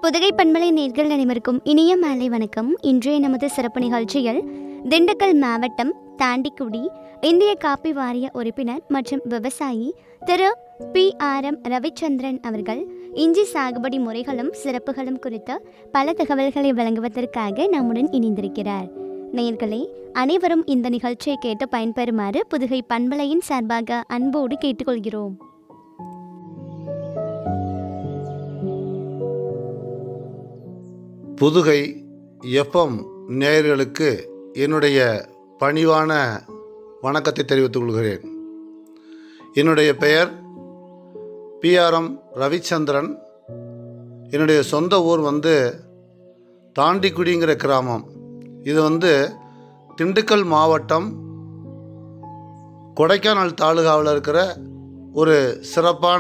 புதுகை பண்பலை நேர்கள் அனைவருக்கும் இனிய மாலை வணக்கம் இன்றைய நமது சிறப்பு நிகழ்ச்சியில் திண்டுக்கல் மாவட்டம் தாண்டிக்குடி இந்திய காப்பி வாரிய உறுப்பினர் மற்றும் விவசாயி Thiru P R M Ravichandran அவர்கள் இஞ்சி சாகுபடி முறைகளும் சிறப்புகளும் குறித்த பல தகவல்களை வழங்குவதற்காக நம்முடன் இணைந்திருக்கிறார் நேயர்களே அனைவரும் இந்த நிகழ்ச்சியை கேட்டு பயன்பெறுமாறு புதுகை பண்பலையின் சார்பாக அன்போடு கேட்டுக்கொள்கிறோம் புதுகை எஃப்எம் நேயர்களுக்கு என்னுடைய பணிவான வணக்கத்தை தெரிவித்துக் கொள்கிறேன் என்னுடைய பெயர் பிஆர்எம் ரவிச்சந்திரன் என்னுடைய சொந்த ஊர் வந்து தாண்டிக்குடிங்கிற கிராமம் இது வந்து திண்டுக்கல் மாவட்டம் கொடைக்கானல் தாலுகாவில் இருக்கிற ஒரு சிறப்பான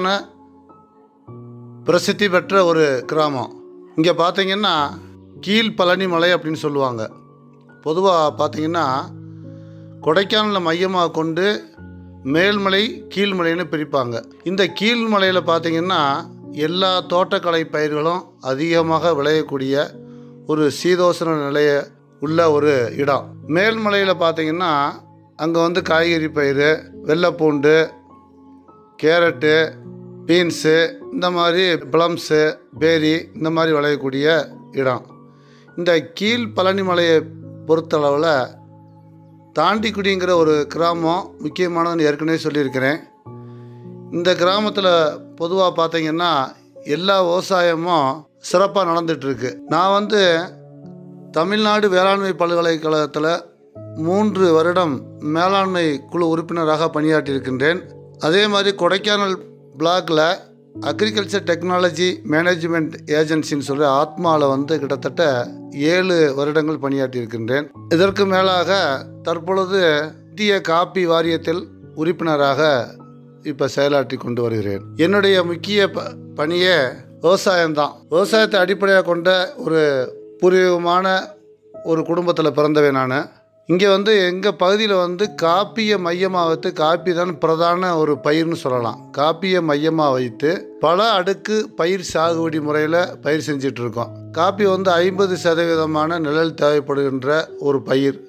பிரசித்தி பெற்ற ஒரு கிராமம் இங்கே பார்த்தீங்கன்னா கீழ் பழனி மலை அப்படின்னு சொல்லுவாங்க பொதுவாக பார்த்தீங்கன்னா கொடைக்கானலை மையமாக கொண்டு மேல்மலை கீழ்மலைன்னு பிரிப்பாங்க இந்த கீழ்மலையில் பார்த்தீங்கன்னா எல்லா தோட்டக்கலை பயிர்களும் அதிகமாக விளையக்கூடிய ஒரு சீதோசன நிலைய உள்ள ஒரு இடம் மேல்மலையில் பார்த்தீங்கன்னா அங்கே வந்து காய்கறி பயிர் வெள்ளைப்பூண்டு கேரட்டு பீன்ஸு இந்த மாதிரி பிளம்ஸு பேரி இந்த மாதிரி விளையக்கூடிய இடம் இந்த கீழ் பழனி மலையை பொறுத்தளவில் தாண்டிக்குடிங்கிற ஒரு கிராமம் முக்கியமானதுன்னு ஏற்கனவே சொல்லியிருக்கிறேன் இந்த கிராமத்தில் பொதுவாக பார்த்தீங்கன்னா எல்லா விவசாயமும் சிறப்பாக நடந்துகிட்ருக்கு நான் வந்து தமிழ்நாடு வேளாண்மை பல்கலைக்கழகத்தில் மூன்று வருடம் மேலாண்மை குழு உறுப்பினராக பணியாற்றியிருக்கின்றேன் அதே மாதிரி கொடைக்கானல் பிளாக்ல அக்ரிகல்ச்சர் டெக்னாலஜி மேனேஜ்மெண்ட் ஏஜென்சின்னு சொல்லி ஆத்மாவில் வந்து கிட்டத்தட்ட ஏழு வருடங்கள் பணியாற்றியிருக்கின்றேன் இதற்கு மேலாக தற்பொழுது இந்திய காப்பி வாரியத்தில் உறுப்பினராக இப்போ செயலாற்றி கொண்டு வருகிறேன் என்னுடைய முக்கிய ப பணியே விவசாயம்தான் விவசாயத்தை அடிப்படையாக கொண்ட ஒரு பூர்வீகமான ஒரு குடும்பத்தில் பிறந்தவன் நான் இங்கே வந்து எங்கள் பகுதியில் வந்து காப்பியை மையமாக வைத்து காப்பி தான் பிரதான ஒரு பயிர்னு சொல்லலாம் காப்பியை மையமாக வைத்து பல அடுக்கு பயிர் சாகுபடி முறையில் பயிர் செஞ்சிட்டு இருக்கோம் காப்பி வந்து ஐம்பது சதவீதமான நிழல் தேவைப்படுகின்ற ஒரு பயிர்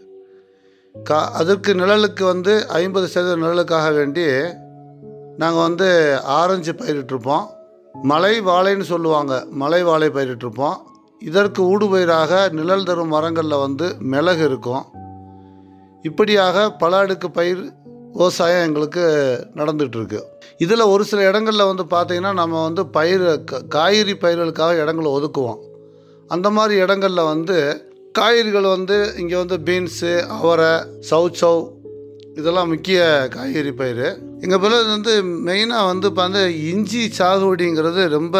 கா அதற்கு நிழலுக்கு வந்து ஐம்பது சதவீத நிழலுக்காக வேண்டி நாங்கள் வந்து ஆரஞ்சு பயிரிட்டிருப்போம் மலை வாழைன்னு சொல்லுவாங்க மலை வாழை பயிரிட்டிருப்போம் இதற்கு ஊடுபயிராக நிழல் தரும் மரங்களில் வந்து மிளகு இருக்கும் இப்படியாக பல அடுக்கு பயிர் விவசாயம் எங்களுக்கு நடந்துகிட்டு இருக்கு இதில் ஒரு சில இடங்களில் வந்து பார்த்திங்கன்னா நம்ம வந்து பயிர் க- காய்கறி பயிர்களுக்காக இடங்களை ஒதுக்குவோம் அந்த மாதிரி இடங்களில் வந்து காய்கறிகள் வந்து இங்கே வந்து பீன்ஸு அவரை சவுச்சவ் இதெல்லாம் முக்கிய காய்கறி பயிர் எங்கள் பிள்ளை வந்து மெயினாக வந்து பார்த்து இஞ்சி சாகுபடிங்கிறது ரொம்ப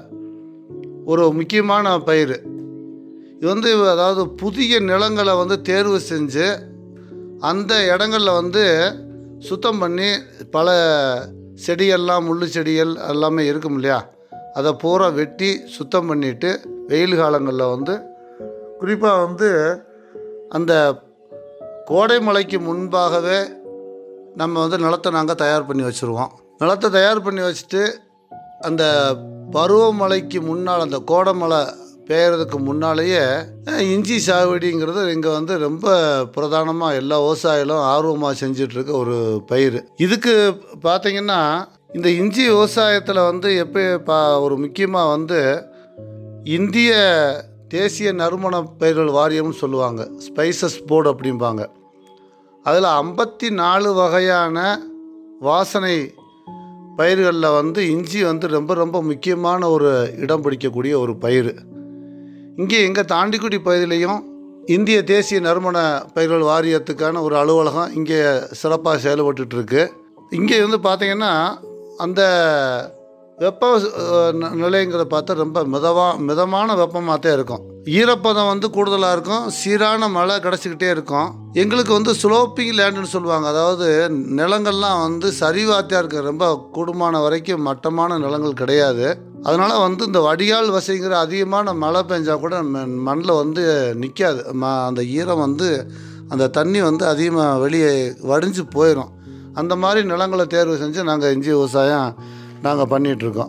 ஒரு முக்கியமான பயிர் இது வந்து அதாவது புதிய நிலங்களை வந்து தேர்வு செஞ்சு அந்த இடங்களில் வந்து சுத்தம் பண்ணி பல செடியெல்லாம் முள்ளு செடிகள் எல்லாமே இருக்கும் இல்லையா அதை பூரா வெட்டி சுத்தம் பண்ணிட்டு வெயில் காலங்களில் வந்து குறிப்பாக வந்து அந்த கோடை மழைக்கு முன்பாகவே நம்ம வந்து நிலத்தை நாங்கள் தயார் பண்ணி வச்சுருவோம் நிலத்தை தயார் பண்ணி வச்சுட்டு அந்த பருவமழைக்கு முன்னால் அந்த கோடைமழை பெய்யறதுக்கு முன்னாலேயே அஹ், இஞ்சி சாகுபடிங்கிறது இங்கே வந்து ரொம்ப பிரதானமாக எல்லா விவசாயிகளும் ஆர்வமாக செஞ்சிட்ருக்க ஒரு பயிர் இதுக்கு பார்த்தீங்கன்னா இந்த இஞ்சி விவசாயத்தில் வந்து எப்போ பா ஒரு முக்கியமாக வந்து இந்திய தேசிய நறுமண பயிர்கள் வாரியம்னு சொல்லுவாங்க ஸ்பைசஸ் போர்டு அப்படிம்பாங்க அதில் ஐம்பத்தி நாலு வகையான வாசனை பயிர்களில் வந்து இஞ்சி வந்து ரொம்ப ரொம்ப முக்கியமான ஒரு இடம் பிடிக்கக்கூடிய ஒரு பயிர் இங்கே எங்கள் தாண்டிக்குடி பகுதியிலையும் இந்திய தேசிய நறுமண பயிர்கள் வாரியத்துக்கான ஒரு அலுவலகம் இங்கே சிறப்பாக செயல்பட்டுட்டு இருக்கு இங்கே வந்து பார்த்தீங்கன்னா அந்த வெப்ப அஹ், ந- நிலைங்கிறத பார்த்தா ரொம்ப மிதவா மிதமான வெப்பமாக தான் இருக்கும் ஈரப்பதம் வந்து கூடுதலாக இருக்கும் சீரான மழை கிடச்சிக்கிட்டே இருக்கும் எங்களுக்கு வந்து ஸ்லோப்பிங் லேண்டுன்னு சொல்லுவாங்க அதாவது நிலங்கள்லாம் வந்து சரிவாத்தியாக இருக்கு ரொம்ப கூடுமான வரைக்கும் மட்டமான நிலங்கள் கிடையாது அதனால் வந்து இந்த வடிகால் வசதிங்கிற அதிகமான மழை பெஞ்சா கூட மண்ணில் வந்து நிற்காது ம அந்த ஈரம் வந்து அந்த தண்ணி வந்து அதிகமாக வெளியே வடிஞ்சு போயிடும் அந்த மாதிரி நிலங்களை தேர்வு செஞ்சு நாங்கள் இஞ்சி விவசாயம் நாங்கள் பண்ணிகிட்ருக்கோம்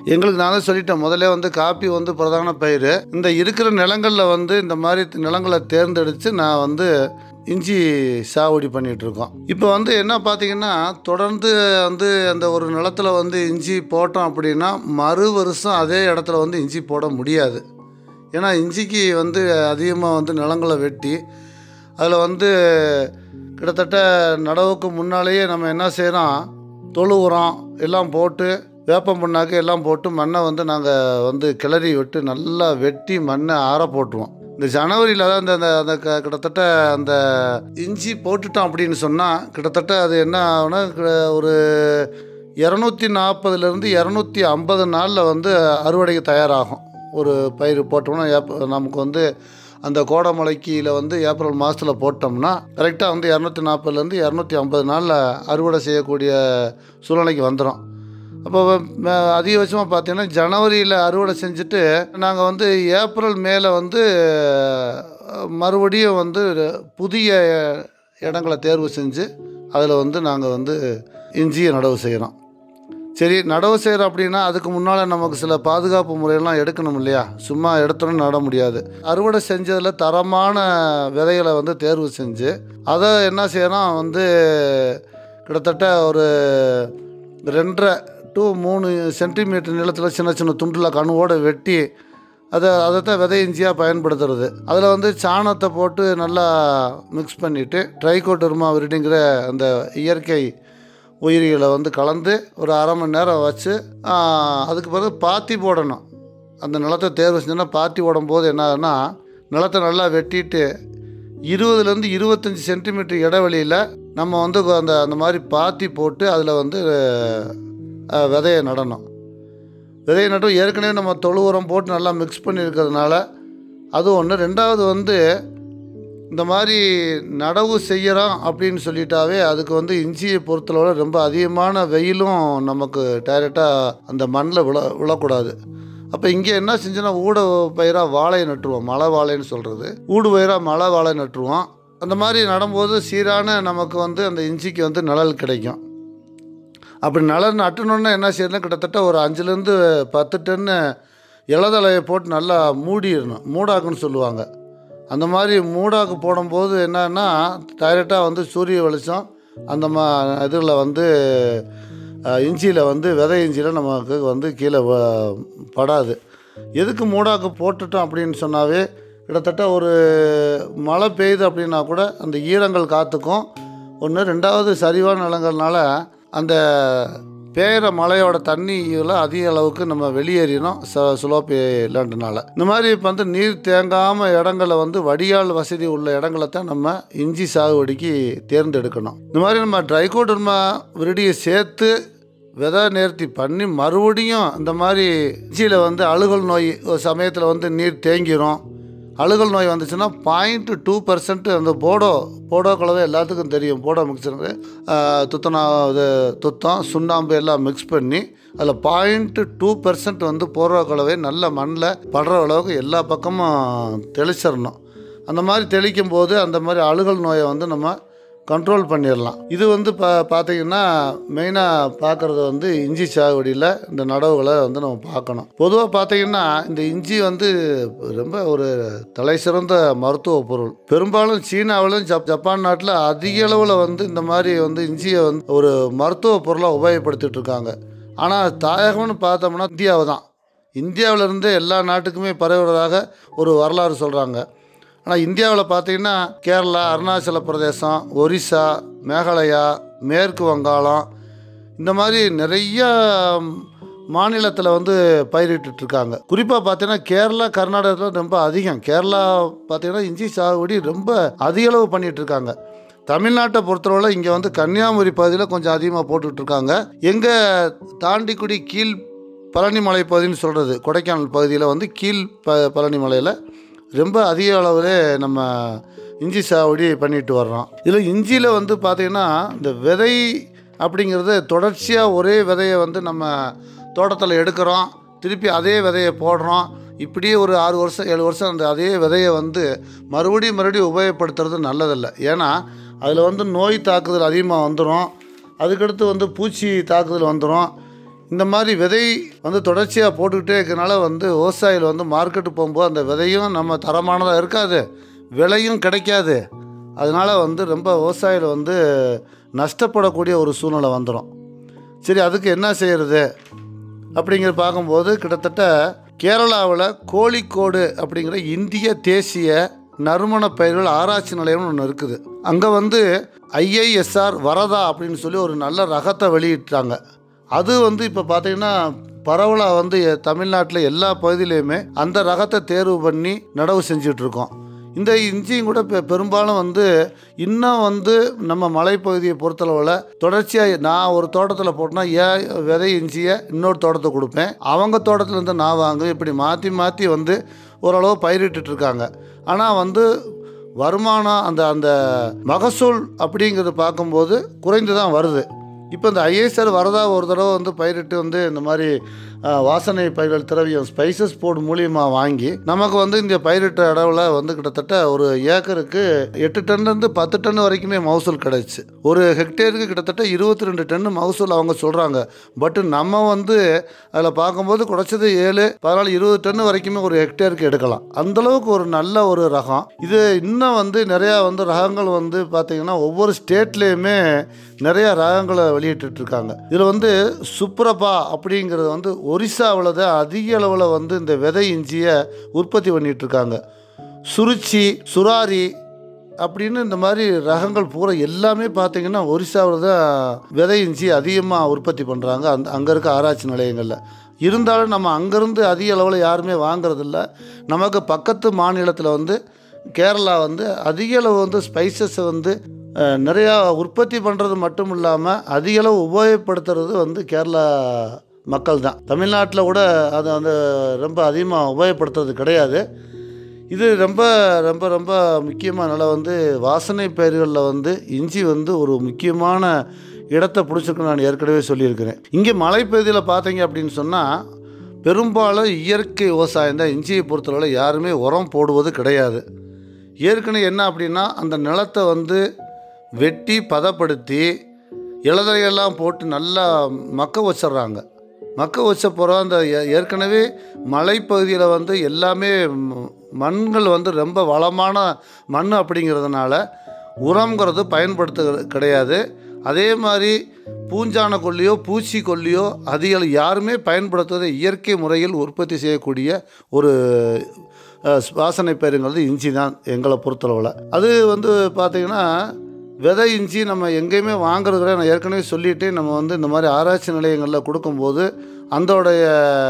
எங்களுக்கு நான் தான் சொல்லிட்டேன் முதல்ல வந்து காப்பி வந்து பிரதான பயிர் இந்த இருக்கிற நிலங்களில் வந்து இந்த மாதிரி நிலங்களை தேர்ந்தெடுத்து நான் வந்து இஞ்சி சாகுபடி பண்ணிட்டு இருக்கோம் இப்போ வந்து என்ன பார்த்தீங்கன்னா தொடர்ந்து வந்து அந்த ஒரு நிலத்துல வந்து இஞ்சி போட்டோம் அப்படின்னா மறு வருஷம் அதே இடத்துல வந்து இஞ்சி போட முடியாது ஏன்னா இஞ்சிக்கு வந்து அதிகமாக வந்து நிலங்களை வெட்டி அதில் வந்து கிட்டத்தட்ட நடவுக்கு முன்னாலேயே நம்ம என்ன செய்கிறோம் தொழு உரம் எல்லாம் போட்டு வேப்பம் புண்ணாக்கு எல்லாம் போட்டு மண்ணை வந்து நாங்கள் வந்து கிளறி விட்டு நல்லா வெட்டி மண்ணை ஆற போட்டுருவோம் இந்த ஜனவரியில் தான் இந்த அந்த- அந்த க- கிட்டத்தட்ட அந்த இஞ்சி போட்டுட்டோம் அப்படின்னு சொன்னால் கிட்டத்தட்ட அது என்ன ஆகும்னா க- ஒரு இரநூத்தி நாற்பதுலேருந்து இரநூத்தி ஐம்பது நாளில் வந்து அறுவடைக்கு தயாராகும் ஒரு பயிர் போட்டோம்னா ஏப்ப நமக்கு வந்து அந்த கோடைமலைக்கியில் வந்து ஏப்ரல் மாதத்தில் போட்டோம்னா கரெக்டாக வந்து இரநூத்தி நாற்பதுலேருந்து இரநூத்தி ஐம்பது நாளில் அறுவடை செய்யக்கூடிய சூழ்நிலைக்கு வந்துடும் அப்போ ம- அதிகபட்சமாக பார்த்தீங்கன்னா ஜனவரியில் அறுவடை செஞ்சுட்டு நாங்கள் வந்து ஏப்ரல் மேலே வந்து அஹ், மறுபடியும் வந்து புதிய இடங்களை தேர்வு செஞ்சு அதில் வந்து நாங்கள் வந்து இஞ்சியை நடவு செய்கிறோம் சரி நடவு செய்கிறோம் அப்படின்னா அதுக்கு முன்னால் நமக்கு சில பாதுகாப்பு முறையெல்லாம் எடுக்கணும் இல்லையா சும்மா எடுத்தோன்னு நட முடியாது அறுவடை செஞ்சதில் தரமான விதைகளை வந்து தேர்வு செஞ்சு அதை என்ன செய்யறோம் வந்து கிட்டத்தட்ட ஒரு ரெண்டரை டு மூணு சென்டிமீட்டர் நீளத்தில் சின்ன சின்ன துண்டில் கணுவோடு வெட்டி அதை அதை தான் விதை இஞ்சியாக பயன்படுத்துறது அதில் வந்து சாணத்தை போட்டு நல்லா மிக்ஸ் பண்ணிவிட்டு ட்ரைகோட்டர்மா விரிடிங்கிற அந்த இயற்கை உயிரிகளை வந்து கலந்து ஒரு அரை மணி நேரம் வச்சு ஆ, அதுக்கு பிறகு பாத்தி போடணும் அந்த நிலத்தை தேர்வு செஞ்சோன்னா பாத்தி போடும்போது என்ன ஆகுதுன்னா நிலத்தை நல்லா வெட்டிட்டு இருபதுலேருந்து இருபத்தஞ்சி சென்டிமீட்டர் இடைவெளியில் நம்ம வந்து அந்த அந்த மாதிரி பாத்தி போட்டு அதில் வந்து அஹ், விதையை நடணும் விதையை நட்டு ஏற்கனவே நம்ம தொழு உரம் போட்டு நல்லா மிக்ஸ் பண்ணியிருக்கிறதுனால அது ஒன்று ரெண்டாவது வந்து இந்த மாதிரி நடவு செய்கிறோம் அப்படின்னு சொல்லிட்டாவே அதுக்கு வந்து இஞ்சியை பொறுத்தளவில் ரொம்ப அதிகமான வெயிலும் நமக்கு டைரெக்டாக அந்த மண்ணில் விழ விழக்கூடாது அப்போ இங்கே என்ன செஞ்சோன்னா ஊட பயிராக வாழையை நட்டுருவோம் மலை வாழைன்னு சொல்கிறது ஊடு பயிராக மலை வாழை நட்டுருவோம் அந்த மாதிரி நடும்போது சீரான நமக்கு வந்து அந்த இஞ்சிக்கு வந்து நிழல் கிடைக்கும் அப்படி நிழல் நட்டணுன்னா என்ன செய்யணும் கிட்டத்தட்ட ஒரு அஞ்சுலேருந்து பத்து டன்னு இலதலையை போட்டு நல்லா மூடிடணும் மூடாக்குன்னு சொல்லுவாங்க அந்த மாதிரி மூடாக்கு போடும்போது என்னன்னா டைரெக்டாக வந்து சூரிய வெளிச்சம் அந்த மா இதில் வந்து இஞ்சியில் வந்து விதை இஞ்சியில் நமக்கு வந்து கீழே வ- படாது எதுக்கு மூடாக்கு போட்டுட்டோம் அப்படின்னு சொன்னாவே கிட்டத்தட்ட ஒரு மழை பெய்யுது அப்படின்னா கூட அந்த ஈரங்கள் காற்றுக்கும் ஒன்று ரெண்டாவது சரிவான நிலங்கள்னால அந்த பேர மழையோட தண்ணியில் அதிக அளவுக்கு நம்ம வெளியேறினோம் ச சுலோப்பி லேண்டுனால இந்த மாதிரி இப்போ வந்து நீர் தேங்காமல் இடங்களை வந்து வடிகால் வசதி உள்ள இடங்களை தான் நம்ம இஞ்சி சாகுபடிக்கு தேர்ந்தெடுக்கணும் இந்த மாதிரி நம்ம ட்ரைகோடர்மா விருடியை சேர்த்து விதை நேர்த்தி பண்ணி மறுபடியும் இந்த மாதிரி இஞ்சியில் வந்து அழுகல் நோய் ஒரு சமயத்தில் வந்து நீர் தேங்கிரும் அழுகல் நோய் வந்துச்சுன்னா பாயிண்ட் டூ பர்சன்ட் அந்த போடோ போடோ கலவை எல்லாத்துக்கும் தெரியும் போடோ மிக்சருக்கு துத்தனா இது துத்தம் சுண்ணாம்பு எல்லாம் மிக்ஸ் பண்ணி அதில் பாயிண்ட் டூ பர்சன்ட் வந்து போடுற கலவை நல்ல மண்ணில் படுற அளவுக்கு எல்லா பக்கமும் தெளிச்சிடணும் அந்த மாதிரி தெளிக்கும் போது அந்த மாதிரி அழுகல் நோயை வந்து நம்ம கண்ட்ரோல் பண்ணிடலாம் இது வந்து பா பார்த்தீங்கன்னா மெயினாக பார்க்குறது வந்து இஞ்சி சாகுபடியில் இந்த நடவுகளை வந்து நம்ம பார்க்கணும் பொதுவாக பார்த்தீங்கன்னா இந்த இஞ்சி வந்து ரொம்ப ஒரு தலை சிறந்த மருத்துவ பொருள் பெரும்பாலும் சீனாவிலும் ஜப் ஜப்பான் நாட்டில் அதிக அளவில் வந்து இந்த மாதிரி வந்து இஞ்சியை வந்து ஒரு மருத்துவ பொருளாக உபயோகப்படுத்திட்டு இருக்காங்க ஆனால் தாயகம்னு பார்த்தோம்னா இந்தியாவை தான் இந்தியாவிலிருந்து எல்லா நாட்டுக்குமே பரவுவதாக ஒரு வரலாறு சொல்கிறாங்க ஆனால் இந்தியாவில் பார்த்தீங்கன்னா கேரளா அருணாச்சல பிரதேசம் ஒரிசா மேகாலயா மேற்கு வங்காளம் இந்த மாதிரி நிறைய மாநிலத்தில் வந்து பயிரிட்டுட்டு இருக்காங்க குறிப்பாக பார்த்தீங்கன்னா கேரளா கர்நாடகத்தில் ரொம்ப அதிகம் கேரளா பார்த்தீங்கன்னா இஞ்சி சாகுபடி ரொம்ப அதிக அளவு பண்ணிட்டு இருக்காங்க தமிழ்நாட்டை பொறுத்தளவில் இங்கே வந்து கன்னியாகுமரி பகுதியில் கொஞ்சம் அதிகமாக போட்டுட்டு இருக்காங்க எங்கள் தாண்டிக்குடி கீழ் பழனிமலை பகுதின்னு சொல்கிறது கொடைக்கானல் பகுதியில் வந்து கீழ் ப பழனிமலையில் ரொம்ப அதிக அளவில் நம்ம இஞ்சி சாகுபடி பண்ணிட்டு வர்றோம் இதில் இஞ்சியில் வந்து பார்த்திங்கன்னா இந்த விதை அப்படிங்கிறது தொடர்ச்சியாக ஒரே விதையை வந்து நம்ம தோட்டத்தில் எடுக்கிறோம் திருப்பி அதே விதையை போடுறோம் இப்படியே ஒரு ஆறு வருஷம் ஏழு வருஷம் அந்த அதே விதையை வந்து மறுபடியும் மறுபடியும் உபயோகப்படுத்துறது நல்லதில்லை ஏன்னா அதில் வந்து நோய் தாக்குதல் அதிகமாக வந்துடும் அதுக்கடுத்து வந்து பூச்சி தாக்குதல் வந்துடும் இந்த மாதிரி விதை வந்து தொடர்ச்சியாக போட்டுக்கிட்டே இருக்கனால வந்து விவசாயிகள் வந்து மார்க்கெட்டு போகும்போது அந்த விதையும் நம்ம தரமானதாக இருக்காது விலையும் கிடைக்காது அதனால் வந்து ரொம்ப விவசாயிகள் வந்து நஷ்டப்படக்கூடிய ஒரு சூழ்நிலை வந்துடும் சரி அதுக்கு என்ன செய்கிறது அப்படிங்கிற பார்க்கும்போது கிட்டத்தட்ட கேரளாவில் கோழிக்கோடு அப்படிங்கிற இந்திய தேசிய நறுமண பயிர்கள் ஆராய்ச்சி நிலையம்னு ஒன்று இருக்குது அங்கே வந்து ஐஐஎஸ்ஆர் வரதா அப்படின்னு சொல்லி ஒரு நல்ல ரகத்தை வெளியிட்டாங்க அது வந்து இப்போ பார்த்தீங்கன்னா பரவலாக வந்து தமிழ்நாட்டில் எல்லா பகுதியிலையுமே அந்த ரகத்தை தேர்வு பண்ணி நடவு செஞ்சுட்டு இருக்கோம் இந்த இஞ்சியும் கூட பெ பெரும்பாலும் வந்து இன்னும் வந்து நம்ம மலைப்பகுதியை பொறுத்தளவில் தொடர்ச்சியாக நான் ஒரு தோட்டத்தில் போட்டேன்னா ஏன் விதை இஞ்சியை இன்னொரு தோட்டத்தை கொடுப்பேன் அவங்க தோட்டத்துலேருந்து நான் வாங்குவேன் இப்படி மாற்றி மாற்றி வந்து ஓரளவு பயிரிட்டுட்டு இருக்காங்க ஆனால் வந்து வருமானம் அந்த அந்த மகசூல் அப்படிங்கிறது பார்க்கும்போது குறைந்து தான் வருது இப்போ இந்த ஐஏஎஸ்ஆர் வரதா ஒரு தடவை வந்து பயிரிட்டு வந்து இந்த மாதிரி ஆ, வாசனை பயிர்கள் திரவியம் ஸ்பைசஸ் போர்டு மூலியமாக வாங்கி நமக்கு வந்து இந்த பயிரிட்ட அளவில் வந்து கிட்டத்தட்ட ஒரு ஏக்கருக்கு எட்டு டன்லேருந்து பத்து டன் வரைக்குமே மகசூல் கிடைச்சு ஒரு ஹெக்டேருக்கு கிட்டத்தட்ட இருபத்தி ரெண்டு டன் மகசூல் அவங்க சொல்கிறாங்க பட்டு நம்ம வந்து அதில் பார்க்கும்போது குறைச்சது ஏழு பதினாலு இருபது டன் வரைக்குமே ஒரு ஹெக்டேருக்கு எடுக்கலாம் அந்தளவுக்கு ஒரு நல்ல ஒரு ரகம் இது இன்னும் வந்து நிறையா வந்து ரகங்கள் வந்து பார்த்திங்கன்னா ஒவ்வொரு ஸ்டேட்லேயுமே நிறைய ரகங்களை வெளியிட்டு இருக்காங்க இதில் வந்து சுப்ரபா அப்படிங்கிறது வந்து ஒரிசாவில் தான் அதிக அளவில் வந்து இந்த விதை இஞ்சியை உற்பத்தி பண்ணிட்டு இருக்காங்க சுருச்சி சுராரி அப்படின்னு இந்த மாதிரி ரகங்கள் பூரா எல்லாமே பார்த்தீங்கன்னா ஒரிசாவில் தான் விதை இஞ்சி அதிகமாக உற்பத்தி பண்ணுறாங்க அந்த அங்கே இருக்க ஆராய்ச்சி நிலையங்களில் இருந்தாலும் நம்ம அங்கேருந்து அதிக அளவில் யாருமே வாங்குறதில்ல நமக்கு பக்கத்து மாநிலத்தில் வந்து கேரளா வந்து அதிக அளவு வந்து ஸ்பைசஸை வந்து அஹ், நிறையா உற்பத்தி பண்ணுறது மட்டும் இல்லாமல் அதிக அளவு உபயோகப்படுத்துறது வந்து கேரளா மக்கள் தான் தமிழ்நாட்டில் கூட அது வந்து ரொம்ப அதிகமாக உபயோகப்படுத்துறது கிடையாது இது ரொம்ப ரொம்ப ரொம்ப முக்கியமாக நல்லா வந்து வாசனை பயிர்களில் வந்து இஞ்சி வந்து ஒரு முக்கியமான இடத்தை பிடிச்சிருக்கு நான் ஏற்கனவே சொல்லியிருக்கிறேன் இங்கே மலைப்பகுதியில் பார்த்தீங்க அப்படின்னு சொன்னால் பெரும்பாலும் இயற்கை விவசாயம் தான் இஞ்சியை பொறுத்தளவில் யாருமே உரம் போடுவது கிடையாது ஏற்கனவே என்ன அப்படின்னா அந்த நிலத்தை வந்து வெட்டி பதப்படுத்தி இலதரையெல்லாம் போட்டு நல்லா மக்க வச்சிடுறாங்க மக்க வச்ச பிறகு அந்த ஏ- ஏற்கனவே மலைப்பகுதியில் வந்து எல்லாமே ம- மண்கள் வந்து ரொம்ப வளமான மண் அப்படிங்கிறதுனால உரம்ங்கிறது பயன்படுத்த கிடையாது அதே மாதிரி பூஞ்சான கொல்லியோ பூச்சி கொல்லியோ அதிக யாருமே பயன்படுத்துவதை இயற்கை முறையில் உற்பத்தி செய்யக்கூடிய ஒரு அஹ், வாசனை பயிருங்கிறது இஞ்சி தான் எங்களை பொறுத்தளவில் அது வந்து பார்த்திங்கன்னா விதை இஞ்சி நம்ம எங்கேயுமே வாங்குறது கிடையாது. நான் ஏற்கனவே சொல்லிட்டு நம்ம வந்து இந்த மாதிரி ஆராய்ச்சி நிலையங்களில் கொடுக்கும்போது அந்தோடைய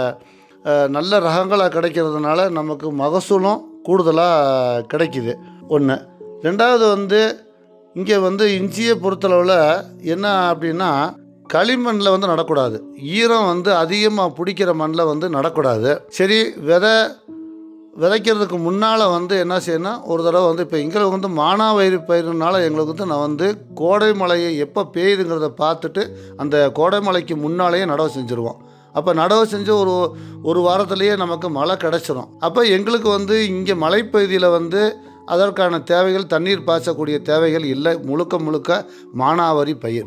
அஹ், நல்ல ரகங்களாக கிடைக்கிறதுனால நமக்கு மகசூலும் கூடுதலாக கிடைக்குது ஒன்று ரெண்டாவது வந்து இங்கே வந்து இஞ்சியை பொறுத்தளவில் என்ன அப்படின்னா களிமண்ணில் வந்து நடக்கூடாது ஈரம் வந்து அதிகமாக பிடிக்கிற மண்ணில் வந்து நடக்கூடாது சரி விதை விதைக்கிறதுக்கு முன்னால் வந்து என்ன செய்யணும் ஒரு தடவை வந்து இப்போ இங்கே வந்து மானாவயிறு பயிர்னால எங்களுக்கு வந்து நான் வந்து கோடை மழையை எப்போ பெய்யுதுங்கிறத பார்த்துட்டு அந்த கோடை மழைக்கு முன்னாலேயே நடவு செஞ்சுருவோம் அப்போ நடவு செஞ்சு ஒரு ஒரு வாரத்திலேயே நமக்கு மழை கிடச்சிரும் அப்போ எங்களுக்கு வந்து இங்கே மலைப்பகுதியில் வந்து அதற்கான தேவைகள் தண்ணீர் பாய்ச்சக்கூடிய தேவைகள் இல்லை முழுக்க முழுக்க மானாவாரி பயிர்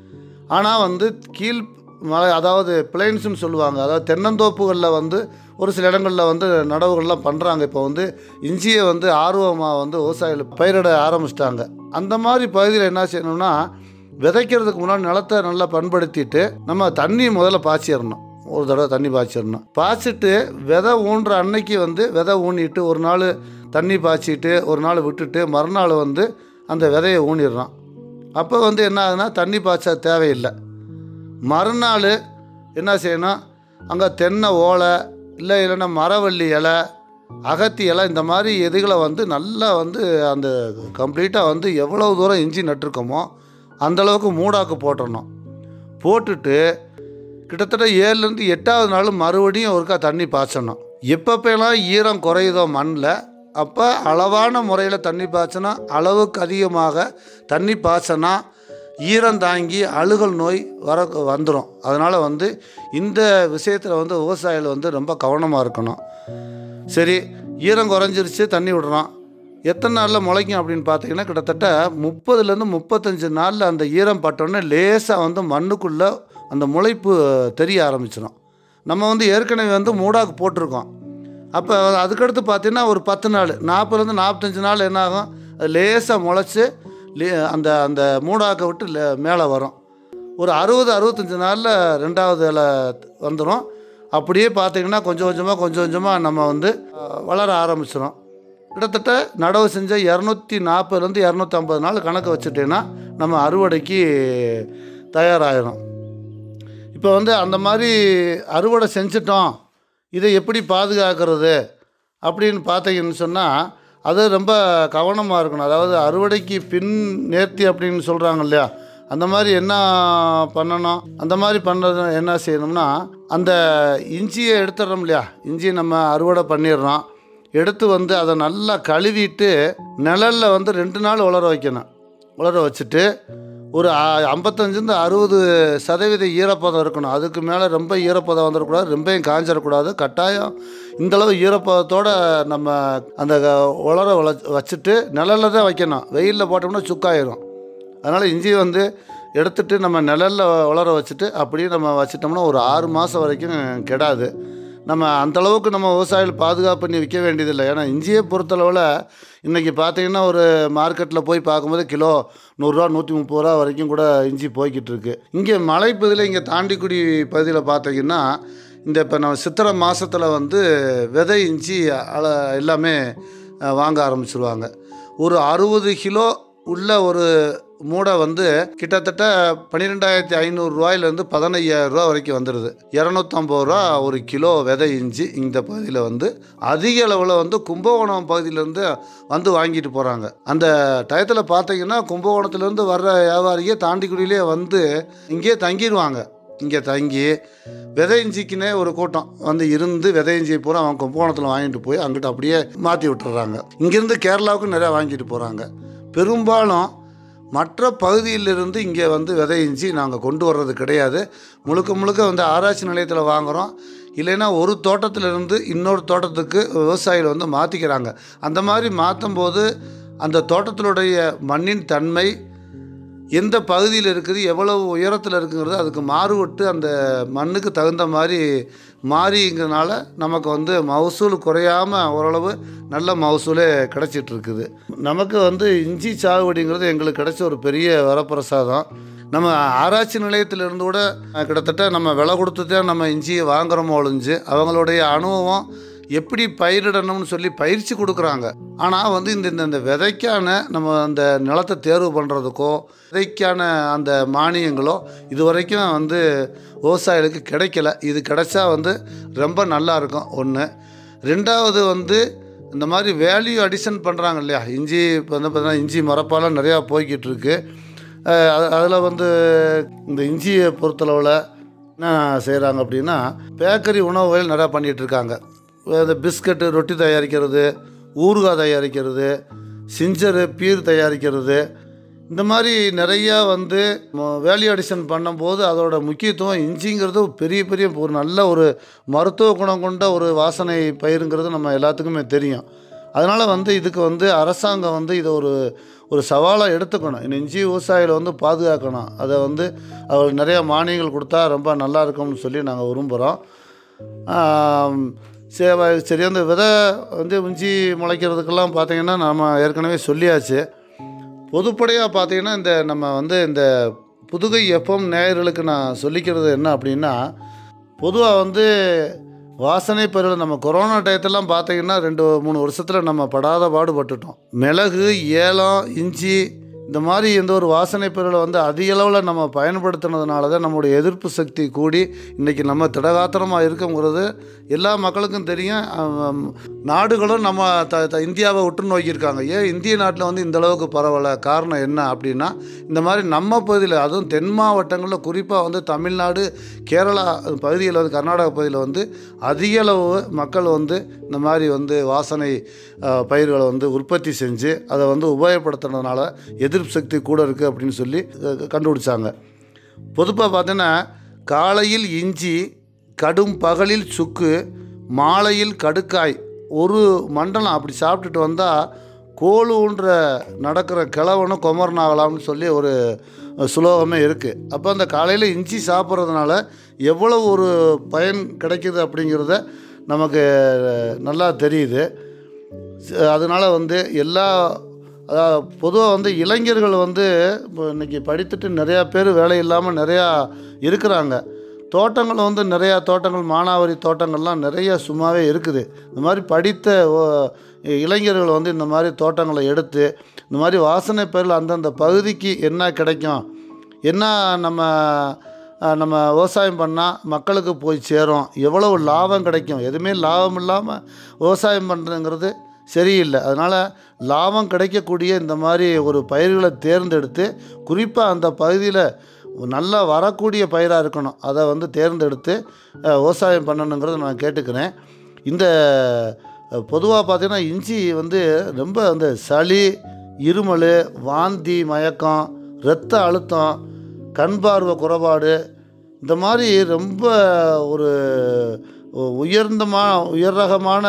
ஆனால் வந்து கீழ் மலை அதாவது பிளைன்ஸ்னு சொல்லுவாங்க அதாவது தென்னந்தோப்புகளில் வந்து ஒரு சில இடங்களில் வந்து நடவுகள்லாம் பண்ணுறாங்க இப்போ வந்து இஞ்சியை வந்து ஆர்வமாக வந்து விவசாயிகள் பயிரிட ஆரம்பிச்சிட்டாங்க அந்த மாதிரி பகுதியில் என்ன செய்யணும்னா விதைக்கிறதுக்கு முன்னாடி நிலத்தை நல்லா பண்படுத்திட்டு நம்ம தண்ணி முதல்ல பாய்ச்சிடணும் ஒரு தடவை தண்ணி பாய்ச்சிடணும் பாய்ச்சிட்டு விதை ஊன்ற அன்னைக்கு வந்து விதை ஊனிட்டு ஒரு நாள் தண்ணி பாய்ச்சிட்டு ஒரு நாள் விட்டுட்டு மறுநாள் வந்து அந்த விதையை ஊனிடுறோம் அப்போ வந்து என்ன ஆகுதுன்னா தண்ணி பாய்ச்ச தேவையில்லை மறுநாள் என்ன செய்யணும் அங்கே தென்னை ஓலை இல்லை இல்லைன்னா மரவள்ளி இலை அகத்தி இலை இந்த மாதிரி எதுகளை வந்து நல்லா வந்து அந்த கம்ப்ளீட்டாக வந்து எவ்வளோ தூரம் இஞ்சி நட்டிருக்கோமோ அந்தளவுக்கு மூடாக்கு போட்டுடணும் போட்டுட்டு கிட்டத்தட்ட ஏழுலேருந்து எட்டாவது நாள் மறுபடியும் ஒருக்கா தண்ணி பாய்ச்சணும் எப்பப்பெல்லாம் ஈரம் குறையுதோ மண்ணில் அப்போ அளவான முறையில் தண்ணி பாய்ச்சினா அளவுக்கு அதிகமாக தண்ணி பாய்ச்சினா ஈரம் தாங்கி அழுகல் நோய் வர வந்துடும் அதனால் வந்து இந்த விஷயத்தில் வந்து விவசாயிகள் வந்து ரொம்ப கவனமாக இருக்கணும் சரி ஈரம் குறைஞ்சிருச்சு தண்ணி விடுறோம் எத்தனை நாளில் முளைக்கும் அப்படின்னு பார்த்தீங்கன்னா கிட்டத்தட்ட முப்பதுலேருந்து முப்பத்தஞ்சு நாளில் அந்த ஈரம் பட்டோன்னே லேசாக வந்து மண்ணுக்குள்ளே அந்த முளைப்பு தெரிய ஆரம்பிச்சிடும் நம்ம வந்து ஏற்கனவே வந்து மூடாக்கு போட்டிருக்கோம் அப்போ அதுக்கடுத்து பார்த்தீங்கன்னா ஒரு பத்து நாள் நாற்பதுலேருந்து நாற்பத்தஞ்சு நாள் என்ன ஆகும் அது லேசாக முளைச்சி லே அந்த அந்த மூடாக்கை விட்டு லே மேலே வரும் ஒரு அறுபது அறுபத்தஞ்சு நாளில் ரெண்டாவது இலை வந்துடும் அப்படியே பார்த்தீங்கன்னா கொஞ்சம் கொஞ்சமாக கொஞ்சம் கொஞ்சமாக நம்ம வந்து அஹ், வளர ஆரம்பிச்சிடும் கிட்டத்தட்ட நடவு செஞ்ச இரநூத்தி நாற்பதுலேருந்து இரநூத்தி ஐம்பது நாள் கணக்கு வச்சுட்டேன்னா நம்ம அறுவடைக்கு தயாராகிடும் இப்போ வந்து அந்த மாதிரி அறுவடை செஞ்சிட்டோம் இதை எப்படி பாதுகாக்கிறது அப்படின்னு பார்த்தீங்கன்னு சொன்னால் அது ரொம்ப கவனமாக இருக்கணும் அதாவது அறுவடைக்கு பின் நேர்த்தி அப்படின்னு சொல்கிறாங்க இல்லையா அந்த மாதிரி என்ன பண்ணணும் அந்த மாதிரி பண்ணுறது என்ன செய்யணும்னா அந்த இஞ்சியை எடுத்துடுறோம் இல்லையா இஞ்சியை நம்ம அறுவடை பண்ணிடுறோம் எடுத்து வந்து அதை நல்லா கழுவிட்டு நிழலில் வந்து ரெண்டு நாள் உலர வைக்கணும் உலர வச்சுட்டு ஒரு அ- ஐம்பத்தஞ்சுலேருந்து அறுபது சதவீத ஈரப்பதம் இருக்கணும் அதுக்கு மேலே ரொம்ப ஈரப்பதம் வந்துடக்கூடாது ரொம்பவும் காஞ்சிடக்கூடாது கட்டாயம் இந்தளவு ஈரப்பதத்தோடு நம்ம அந்த க- உலர வள வச்சுட்டு நிழலில் தான் வைக்கணும் வெயிலில் போட்டோம்னா சுக்காயிரும் அதனால் இஞ்சி வந்து எடுத்துட்டு நம்ம நிழலில் உலர வச்சுட்டு அப்படியே நம்ம வச்சிட்டோம்னா ஒரு ஆறு மாதம் வரைக்கும் கெடாது நம்ம அந்த அளவுக்கு நம்ம விவசாயிகள் பாதுகாப்பு பண்ணி விற்க வேண்டியதில்லை ஏன்னா இஞ்சியை பொறுத்தளவில் இன்றைக்கி பார்த்தீங்கன்னா ஒரு மார்க்கெட்டில் போய் பார்க்கும்போது கிலோ நூறுரூவா நூற்றி முப்பது ரூபா வரைக்கும் கூட இஞ்சி போய்கிட்டு இருக்கு இங்கே மலைப்பகுதியில் இங்கே தாண்டிக்குடி பகுதியில் பார்த்தீங்கன்னா இந்த இப்போ நம்ம சித்திரை மாதத்தில் வந்து விதை இஞ்சி அள எல்லாமே அஹ், வாங்க ஆரம்பிச்சிருவாங்க ஒரு அறுபது கிலோ உள்ள ஒரு மூடை வந்து கிட்டத்தட்ட பன்னிரெண்டாயிரத்தி ஐநூறுரூவாயிலேருந்து பதினையாயிரம் ரூபா வரைக்கும் வந்துடுது இரநூத்தம்பது ரூபா ஒரு கிலோ விதை இஞ்சி இந்த பகுதியில் வந்து அதிக அளவில் வந்து கும்பகோணம் பகுதியிலேருந்து வந்து வாங்கிட்டு போகிறாங்க அந்த டயத்தில் பார்த்தீங்கன்னா கும்பகோணத்துலேருந்து வர்ற வியாபாரியே தாண்டிக்குடியிலே வந்து இங்கேயே தங்கிடுவாங்க இங்கே தங்கி விதை இஞ்சிக்குனே ஒரு கூட்டம் வந்து இருந்து விதை இஞ்சி பூரா அவன் கும்பகோணத்தில் வாங்கிட்டு போய் அங்கிட்டு அப்படியே மாற்றி விட்டுறாங்க இங்கேருந்து கேரளாவுக்கும் நிறையா வாங்கிட்டு போகிறாங்க பெரும்பாலும் மற்ற பகுதியிலிருந்து இங்கே வந்து விதை இஞ்சி நாங்கள் கொண்டு வர்றது கிடையாது முழுக்க முழுக்க வந்து ஆராய்ச்சி நிலையத்தில் வாங்குகிறோம் இல்லைன்னா ஒரு தோட்டத்திலிருந்து இன்னொரு தோட்டத்துக்கு விவசாயிகள் வந்து மாற்றிக்கிறாங்க அந்த மாதிரி மாற்றும் போது அந்த தோட்டத்தினுடைய மண்ணின் தன்மை எந்த பகுதியில் இருக்குது எவ்வளவு உயரத்தில் இருக்குங்கிறது அதுக்கு மாறுபட்டு அந்த மண்ணுக்கு தகுந்த மாதிரி மாறிங்கிறனால நமக்கு வந்து மகசூல் குறையாமல் ஓரளவு நல்ல மகசூலே கிடச்சிட்டு இருக்குது நமக்கு வந்து இஞ்சி சாகுபடிங்கிறது எங்களுக்கு கிடைச்ச ஒரு பெரிய வரப்பிரசாதம் நம்ம ஆராய்ச்சி நிலையத்திலிருந்து கூட அஹ், கிட்டத்தட்ட நம்ம விலை கொடுத்து தான் நம்ம இஞ்சியை வாங்குறோமோ ஒழிஞ்சு அவங்களுடைய அனுபவம் எப்படி பயிரிடணும்னு சொல்லி பயிற்சி கொடுக்குறாங்க ஆனால் வந்து இந்த இந்த- இந்த விதைக்கான நம்ம அந்த நிலத்தை தேர்வு பண்ணுறதுக்கோ விதைக்கான அந்த மானியங்களோ இது வரைக்கும் வந்து விவசாயிகளுக்கு கிடைக்கல இது கிடைச்சா வந்து ரொம்ப நல்லா இருக்கும் ஒன்று ரெண்டாவது வந்து இந்த மாதிரி வேல்யூ அடிஷன் பண்ணுறாங்க இல்லையா இஞ்சி இப்போ வந்து பார்த்தீங்கன்னா இஞ்சி மரப்பாலாம் நிறையா போய்கிட்டு இருக்கு அதில் வந்து இந்த இஞ்சியை பொறுத்தளவில் என்ன செய்கிறாங்க அப்படின்னா பேக்கரி உணவுகள் நிறையா பண்ணிகிட்டு இருக்காங்க இந்த பிஸ்கட்டு ரொட்டி தயாரிக்கிறது ஊறுகாய் தயாரிக்கிறது சிஞ்சரு பீர் தயாரிக்கிறது இந்த மாதிரி நிறையா வந்து வேல்யூ அடிஷன் பண்ணும்போது அதோட முக்கியத்துவம் இஞ்சிங்கிறது பெரிய பெரிய ஒரு நல்ல ஒரு மருத்துவ குணம் கொண்ட ஒரு வாசனை பயிருங்கிறது நம்ம எல்லாத்துக்குமே தெரியும் அதனால் வந்து இதுக்கு வந்து அரசாங்கம் வந்து இதை ஒரு ஒரு சவாலாக எடுத்துக்கணும் இந்த இஞ்சி விவசாயிகளை வந்து பாதுகாக்கணும் அதை வந்து அவங்களுக்கு நிறையா மானியங்கள் கொடுத்தா ரொம்ப நல்லா இருக்கும்னு சொல்லி நாங்கள் விரும்புகிறோம் சரி சரி அந்த விதை வந்து இஞ்சி முளைக்கிறதுக்கெல்லாம் பார்த்தீங்கன்னா நம்ம ஏற்கனவே சொல்லியாச்சு பொதுப்படையாக பார்த்தீங்கன்னா இந்த நம்ம வந்து இந்த புதுகை எஃப்எம் நேயர்களுக்கு நான் சொல்லிக்கிறது என்ன அப்படின்னா பொதுவாக வந்து வாசனை பருவம் நம்ம கொரோனா டயத்தெல்லாம் பார்த்தீங்கன்னா ரெண்டு மூணு வருஷத்தில் நம்ம படாத பாடுபட்டுட்டோம் மிளகு ஏலம் இஞ்சி இந்த மாதிரி எந்த ஒரு வாசனை பொருளை வந்து அதிக அளவில் நம்ம பயன்படுத்தினதுனால தான் நம்மளுடைய எதிர்ப்பு சக்தி கூடி இன்றைக்கி நம்ம திடகாத்திரமாக இருக்கோங்கிறது எல்லா மக்களுக்கும் தெரியும் ஆம், நாடுகளும் நம்ம த த இந்தியாவை உற்று நோக்கியிருக்காங்க ஏன் இந்திய நாட்டில் வந்து இந்த அளவுக்கு பரவலை காரணம் என்ன அப்படின்னா இந்த மாதிரி நம்ம பகுதியில் அதுவும் தென் மாவட்டங்களில் குறிப்பாக வந்து தமிழ்நாடு கேரளா பகுதியில் வந்து கர்நாடகா பகுதியில் வந்து அதிக அளவு மக்கள் வந்து இந்த மாதிரி வந்து வாசனை அஹ், பயிர்களை வந்து உற்பத்தி செஞ்சு அதை வந்து உபயோகப்படுத்துனதுனால எதிர்ப்பு சக்தி கூட இருக்குது அப்படின்னு சொல்லி அஹ், கண்டுபிடிச்சாங்க பொதுப்பாக பார்த்தீங்கன்னா காலையில் இஞ்சி கடும் பகலில் சுக்கு மாலையில் கடுக்காய் ஒரு மண்டலம் அப்படி சாப்பிட்டுட்டு வந்தால் கோல் ஊன்ற நடக்கிற கிழவனும் குமரன் ஆகலாம்னு சொல்லி ஒரு சுலோகமே இருக்குது அப்போ அந்த காலையில் இஞ்சி சாப்பிட்றதுனால எவ்வளோ ஒரு பயன் கிடைக்குது அப்படிங்கிறத நமக்கு நல்லா தெரியுது ச- அதனால வந்து எல்லா பொதுவாக வந்து இளைஞர்கள் வந்து இப்போ இன்னைக்கு படித்துட்டு நிறையா பேர் வேலை இல்லாமல் நிறையா இருக்கிறாங்க தோட்டங்கள் வந்து நிறையா தோட்டங்கள் மானாவாரி தோட்டங்கள்லாம் நிறைய சும்மாவே இருக்குது இந்த மாதிரி படித்த ஓ- இளைஞர்கள் வந்து இந்த மாதிரி தோட்டங்களை எடுத்து இந்த மாதிரி வாசனை பேரில் அந்தந்த பகுதிக்கு என்ன கிடைக்கும் என்ன நம்ம அஹ், நம்ம விவசாயம் பண்ணால் மக்களுக்கு போய் சேரும் எவ்வளவு லாபம் கிடைக்கும் எதுவுமே லாபம் இல்லாமல் விவசாயம் பண்ணுறதுங்கிறது சரியில்லை அதனால் லாபம் கிடைக்கக்கூடிய இந்த மாதிரி ஒரு பயிர்களை தேர்ந்தெடுத்து குறிப்பாக அந்த பகுதியில் நல்லா வரக்கூடிய பயிராக இருக்கணும் அதை வந்து தேர்ந்தெடுத்து அஹ், விவசாயம் பண்ணணுங்கிறத நான் கேட்டுக்கிறேன் இந்த பொதுவாக பார்த்தீங்கன்னா இஞ்சி வந்து ரொம்ப அந்த சளி இருமல் வாந்தி மயக்கம் இரத்த அழுத்தம் கண் பார்வை குறைபாடு இந்த மாதிரி ரொம்ப ஒரு உயர்ந்தமா உயர் ரகமான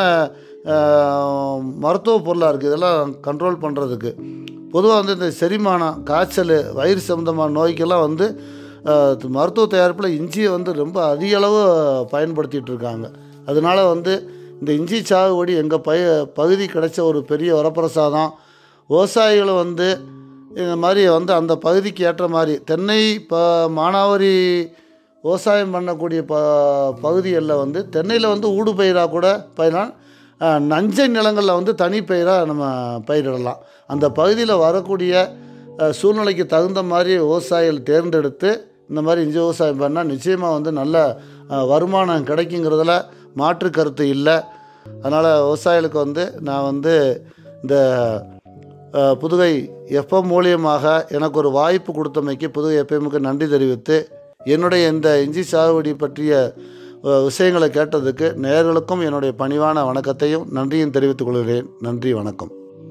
அஹ், மருத்துவ பொருளாக இருக்குது இதெல்லாம் கண்ட்ரோல் பண்ணுறதுக்கு பொதுவாக வந்து இந்த செரிமானம் காய்ச்சல் வயிறு சம்மந்தமான நோய்க்கெல்லாம் வந்து அஹ், மருத்துவ தயாரிப்பில் இஞ்சியை வந்து ரொம்ப அதிக அளவு பயன்படுத்திகிட்டு இருக்காங்க அதனால வந்து இந்த இஞ்சி சாகுபடி எங்கள் பய பகுதி கிடைச்ச ஒரு பெரிய வரப்பிரசாதம் விவசாயிகளை வந்து இந்த மாதிரி வந்து அந்த பகுதிக்கு ஏற்ற மாதிரி தென்னை ப மானாவாரி விவசாயம் பண்ணக்கூடிய ப பகுதிகளில் வந்து தென்னையில் வந்து ஊடு பயிராக கூட பயிரலாம் அஹ், நஞ்சை நிலங்களில் வந்து தனி பயிராக நம்ம பயிரிடலாம் அந்த பகுதியில் வரக்கூடிய அஹ், சூழ்நிலைக்கு தகுந்த மாதிரி விவசாயிகள் தேர்ந்தெடுத்து இந்த மாதிரி இஞ்சி விவசாயம் பண்ணால் நிச்சயமாக வந்து நல்ல அஹ், வருமானம் கிடைக்குங்கிறதுல மாற்று கருத்து இல்லை அதனால் விவசாயிகளுக்கு வந்து நான் வந்து இந்த அஹ், புதுகை எஃப்எம் மூலியமாக எனக்கு ஒரு வாய்ப்பு கொடுத்தமைக்கு புதுகை எஃப்எம்முக்கு நன்றி தெரிவித்து என்னுடைய இந்த இஞ்சி சாகுபடி பற்றிய அஹ், விஷயங்களை கேட்டதுக்கு நேயர்களுக்கும் என்னுடைய பணிவான வணக்கத்தையும் நன்றியும் தெரிவித்துக் கொள்கிறேன் நன்றி வணக்கம்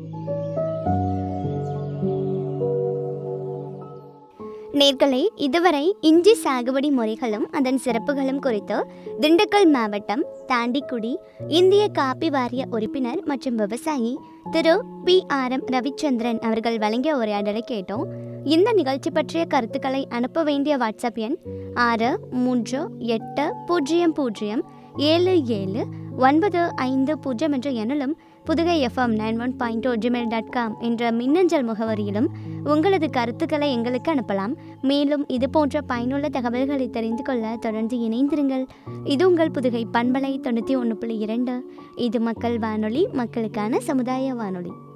நேர்களே இதுவரை இஞ்சி சாகுபடி முறைகளும் அதன் சிறப்புகளும் குறித்து திண்டுக்கல் மாவட்டம் தாண்டிக்குடி இந்திய காப்பி வாரிய உறுப்பினர் மற்றும் விவசாயி Thiru P R M Ravichandran அவர்கள் வழங்கிய உரையாடலை கேட்டோம் இந்த நிகழ்ச்சி பற்றிய கருத்துக்களை அனுப்ப வேண்டிய வாட்ஸ்அப் எண் ஆறு மூன்று எட்டு பூஜ்ஜியம் பூஜ்ஜியம் ஏழு ஏழு ஒன்பது ஐந்து பூஜ்ஜியம் என்ற எண்ணிலும் Pudugai FM nine one point Gmail dot com என்ற மின்னஞ்சல் முகவரியிலும் உங்களது கருத்துக்களை எங்களுக்கு அனுப்பலாம் மேலும் இது போன்ற பயனுள்ள தகவல்களை தெரிந்து கொள்ள தொடர்ந்து இணைந்திருங்கள் இது உங்கள் புதுகை பண்பலை தொண்ணூற்றி ஒன்று புள்ளி இரண்டு இது மக்கள் வானொலி மக்களுக்கான சமுதாய வானொலி